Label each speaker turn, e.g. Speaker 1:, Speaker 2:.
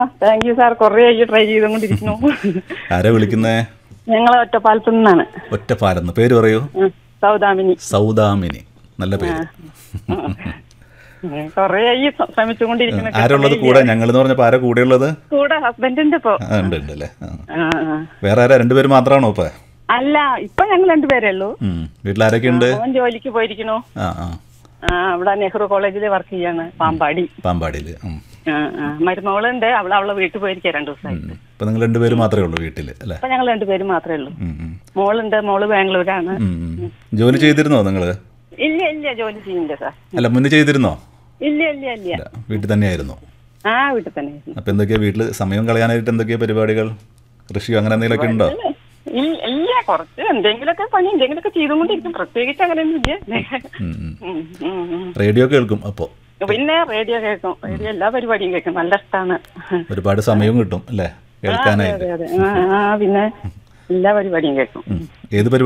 Speaker 1: Thank you sir കുറേ ആയി try ചെയ്തുകൊണ്ടിരിക്കുന്നു
Speaker 2: ആരാ വിളിക്കുന്നേ
Speaker 1: ഞങ്ങളെ ഒറ്റപ്പാലത്തു നിന്നാണ്
Speaker 2: ഒറ്റപ്പാലെന്ന് പേര് പറയൂ
Speaker 1: ഉം, സൗദാമിനി
Speaker 2: സൗദാമിനി നല്ല പേര്
Speaker 1: കുറേ ആയി ശ്രമിച്ചുകൊണ്ടിരിക്കുന്നു
Speaker 2: ആരുള്ളത് കൂടെ ഞങ്ങൾ എന്ന് പറഞ്ഞപ്പോ ആരാ കൂടെയുള്ളത്
Speaker 1: കൂടെ ഹസ്ബൻഡിന്റെ ഇപ്പൊ
Speaker 2: ആ, ഉണ്ട് ഉണ്ട് അല്ലേ ആ.
Speaker 1: ആ, ആ.
Speaker 2: വേറെ ആരാ രണ്ടുപേര് മാത്രമാണോ ഇപ്പൊ
Speaker 1: അല്ല ഇപ്പൊ ഞങ്ങൾ രണ്ടുപേരേ ഉള്ളൂ
Speaker 2: ഉം. വീട്ടിലാരൊക്കെ ഉണ്ട്
Speaker 1: അവൻ ജോലിക്ക് പോയിരിക്കണു
Speaker 2: ആ ആ
Speaker 1: ആ, അവിടെ നെഹ്റു കോളേജിൽ വർക്ക് ചെയ്യാണ് പാമ്പാടി
Speaker 2: പാമ്പാടിയില് ഉം.
Speaker 1: ആ, ആ. മരുമകളുണ്ട് അവള് അവളെ വീട്ടിൽ പോയിരിക്കുക രണ്ടു ദിവസമായി
Speaker 2: ഉം. ഇപ്പൊ നിങ്ങൾ രണ്ടുപേര് മാത്രമേ ഉള്ളൂ വീട്ടില് അല്ലേ
Speaker 1: ഇപ്പൊ ഞങ്ങൾ രണ്ടുപേരും മാത്രമേ ഉള്ളൂ
Speaker 2: ഉം, ഉം.
Speaker 1: മോളുണ്ട് മോള് ബാംഗ്ലൂരാണ്
Speaker 2: ഉം, ഉം. ജോലി ചെയ്തിരുന്നോ നിങ്ങള്
Speaker 1: ഇല്ല ഇല്ല ജോലി ചെയ്യില്ല സാർ
Speaker 2: അല്ല മുന്നേ ചെയ്തിരുന്നോ
Speaker 1: ഇല്ല ഇല്ല ഇല്ല
Speaker 2: ഇല്ല വീട്ടിൽ തന്നെയായിരുന്നു
Speaker 1: ആ വീട്ടിൽ തന്നെ
Speaker 2: അപ്പൊ എന്തൊക്കെയാ വീട്ടില് സമയം കളയാനായിട്ട് എന്തൊക്കെയാ പരിപാടികൾ കൃഷിയോ അങ്ങനെ എന്തെങ്കിലുമൊക്കെ ഉണ്ടോ
Speaker 1: ഇല്ല ഇല്ല കുറച്ച് എന്തെങ്കിലുമൊക്കെ പണി എന്തെങ്കിലുമൊക്കെ ചെയ്തുകൊണ്ടിരിക്കും പ്രത്യേകിച്ച് അങ്ങനെയൊന്നും ഇല്ല
Speaker 2: ഉം, ഉം.
Speaker 1: ഉം, ഉം, ഉം.
Speaker 2: റേഡിയോ കേൾക്കും അപ്പോ
Speaker 1: പിന്നെ റേഡിയോ കേൾക്കും റേഡിയോ എല്ലാ പരിപാടിയും കേൾക്കും നല്ല ഇഷ്ടമാണ്
Speaker 2: ഒരുപാട് സമയവും കിട്ടും അല്ലേ കേൾക്കാനായിട്ട്
Speaker 1: അതെ അതെ ആ ആ, പിന്നെ എല്ലാ പരിപാടിയും കേൾക്കും
Speaker 2: ഉം. ഏത് പരിപാടി